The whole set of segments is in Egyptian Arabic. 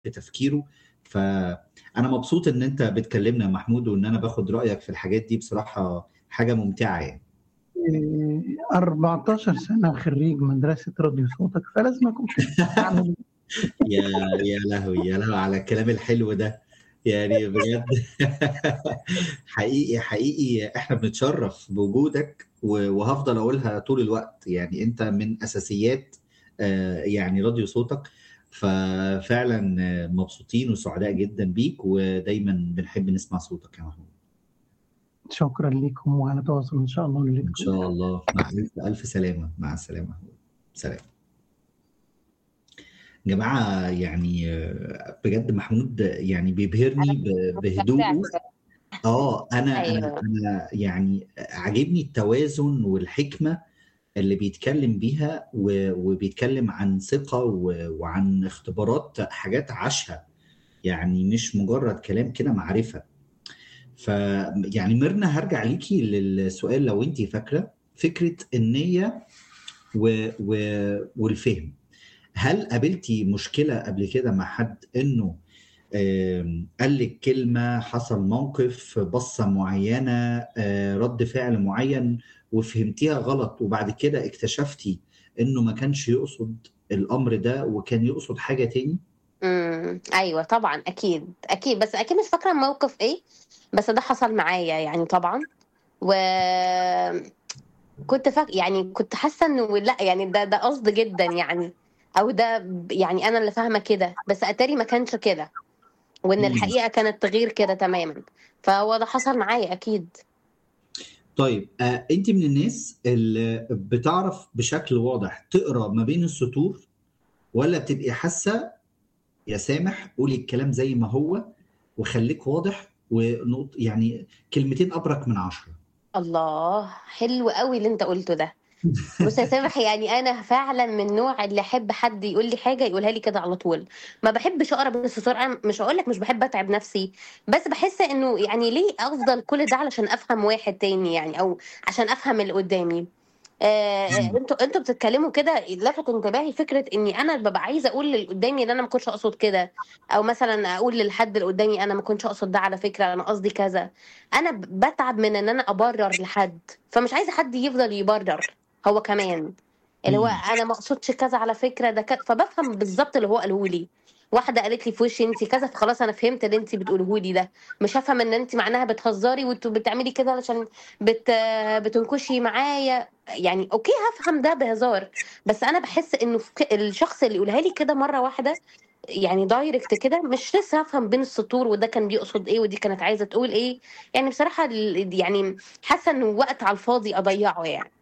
تفكيره فانا مبسوط ان انت بتكلمنا يا محمود وان انا باخد رايك في الحاجات دي بصراحه حاجه ممتعه يعني 14 سنة خريج مدرسة راديو صوتك فلازم أكون أعمل يا يا لهوي يا لهوي على الكلام الحلو ده يعني بجد حقيقي حقيقي احنا بنتشرف بوجودك و- وهفضل اقولها طول الوقت يعني انت من اساسيات آه، يعني راديو صوتك ففعلا آه، مبسوطين وسعداء جدا بيك ودايما بنحب نسمع صوتك يا محمود شكرا لكم وعلى تواصل إن شاء الله ان نريدكم شاء الله مع الف الف سلامه مع السلامه محمود سلام جماعه يعني آه، بجد محمود يعني بيبهرني ب- بهدوءه اه انا انا ايوه انا يعني عاجبني التوازن والحكمه اللي بيتكلم بيها و- وبيتكلم عن ثقه و- وعن اختبارات حاجات عاشها يعني مش مجرد كلام كده معرفه ف يعني ميرنا هرجع ليكي للسؤال لو انت فاكره فكره النيه و... و... والفهم هل قابلتي مشكله قبل كده مع حد انه آم، قال لك كلمه حصل موقف بصه معينه آه، رد فعل معين وفهمتيها غلط وبعد كده اكتشفتي انه ما كانش يقصد الامر ده وكان يقصد حاجه تاني امم ايوه طبعا اكيد اكيد بس اكيد مش فاكره الموقف ايه بس ده حصل معايا يعني طبعا و كنت فاك يعني كنت حاسه انه لا يعني ده ده قصد جدا يعني او ده ب- يعني انا اللي فاهمه كده بس اتاري ما كانش كده وان مم. الحقيقه كانت غير كده تماما فهو ده حصل معايا اكيد طيب آه، انت من الناس اللي بتعرف بشكل واضح تقرا ما بين السطور ولا بتبقي حاسه يا سامح قولي الكلام زي ما هو وخليك واضح ونقط يعني كلمتين ابرك من عشرة الله حلو قوي اللي انت قلته ده بص يا سامح يعني انا فعلا من النوع اللي احب حد يقول لي حاجه يقولها لي كده على طول ما بحبش اقرا بين السطور انا مش هقول لك مش بحب اتعب نفسي بس بحس انه يعني ليه افضل كل ده علشان افهم واحد تاني يعني او عشان افهم اللي قدامي آه مم. انتوا انتوا بتتكلموا كده لفت انتباهي فكره اني انا ببقى عايزه اقول للي قدامي ان انا ما كنتش اقصد كده او مثلا اقول للحد اللي قدامي انا ما كنتش اقصد ده على فكره انا قصدي كذا انا ب- بتعب من ان انا ابرر لحد فمش عايزه حد يفضل يبرر هو كمان اللي هو مم. انا ما اقصدش كذا على فكره ده كذا فبفهم بالظبط اللي هو قاله لي واحده قالت لي في وشي انت كذا فخلاص انا فهمت اللي انت بتقوله لي ده مش هفهم ان انت معناها بتهزري وانتوا بتعملي كده علشان بت بتنكشي معايا يعني اوكي هفهم ده بهزار بس انا بحس انه في ك- الشخص اللي يقولها لي كده مره واحده يعني دايركت كده مش لسه هفهم بين السطور وده كان بيقصد ايه ودي كانت عايزه تقول ايه يعني بصراحه ال- يعني حاسه انه وقت على الفاضي اضيعه يعني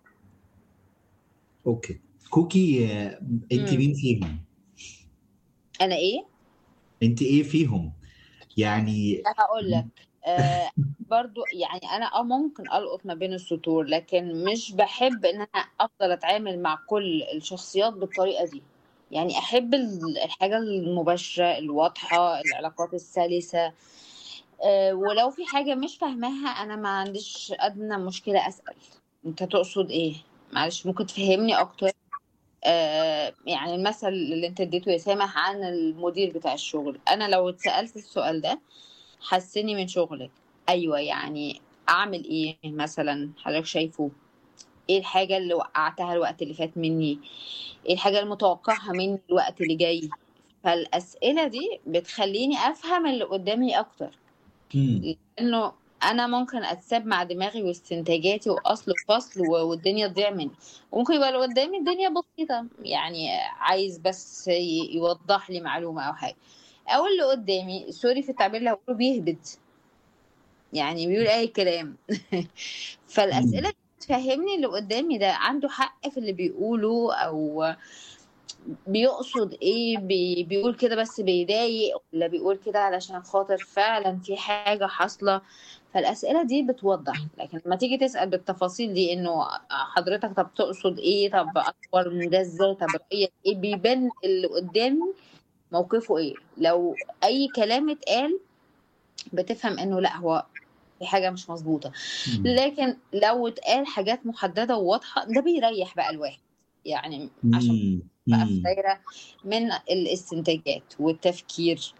اوكي كوكي آه، انت مم. مين فيهم انا ايه انت ايه فيهم يعني هقول لك آه برضو يعني انا اه ممكن القط ما بين السطور لكن مش بحب ان انا افضل اتعامل مع كل الشخصيات بالطريقه دي يعني احب ال- الحاجه المباشره الواضحه العلاقات السلسه آه ولو في حاجه مش فاهماها انا ما عنديش ادنى مشكله اسال انت تقصد ايه معلش ممكن تفهمني اكتر آه يعني المثل اللي انت اديته يا سامح عن المدير بتاع الشغل انا لو اتسالت السؤال ده حسني من شغلك ايوه يعني اعمل ايه مثلا حضرتك شايفه ايه الحاجه اللي وقعتها الوقت اللي فات مني ايه الحاجه المتوقعها مني الوقت اللي جاي فالاسئله دي بتخليني افهم اللي قدامي اكتر مم. لانه انا ممكن اتساب مع دماغي واستنتاجاتي واصل وفصل و- والدنيا تضيع مني وممكن يبقى اللي قدامي الدنيا بسيطه يعني عايز بس ي- يوضح لي معلومه او حاجه او اللي قدامي سوري في التعبير اللي هقوله بيهبد يعني بيقول اي كلام فالاسئله مم. تفهمني اللي قدامي ده عنده حق في اللي بيقوله او بيقصد ايه بي بيقول كده بس بيضايق ولا بيقول كده علشان خاطر فعلا في حاجة حاصلة فالأسئلة دي بتوضح لكن لما تيجي تسأل بالتفاصيل دي انه حضرتك طب تقصد ايه طب اكبر من ده ازاي طب رأيك ايه بيبان اللي قدامي موقفه ايه لو اي كلام اتقال بتفهم انه لا هو في حاجة مش مظبوطة مم. لكن لو اتقال حاجات محددة وواضحة ده بيريح بقى الواحد يعني عشان مم. بقى في مم. دايره من الاستنتاجات والتفكير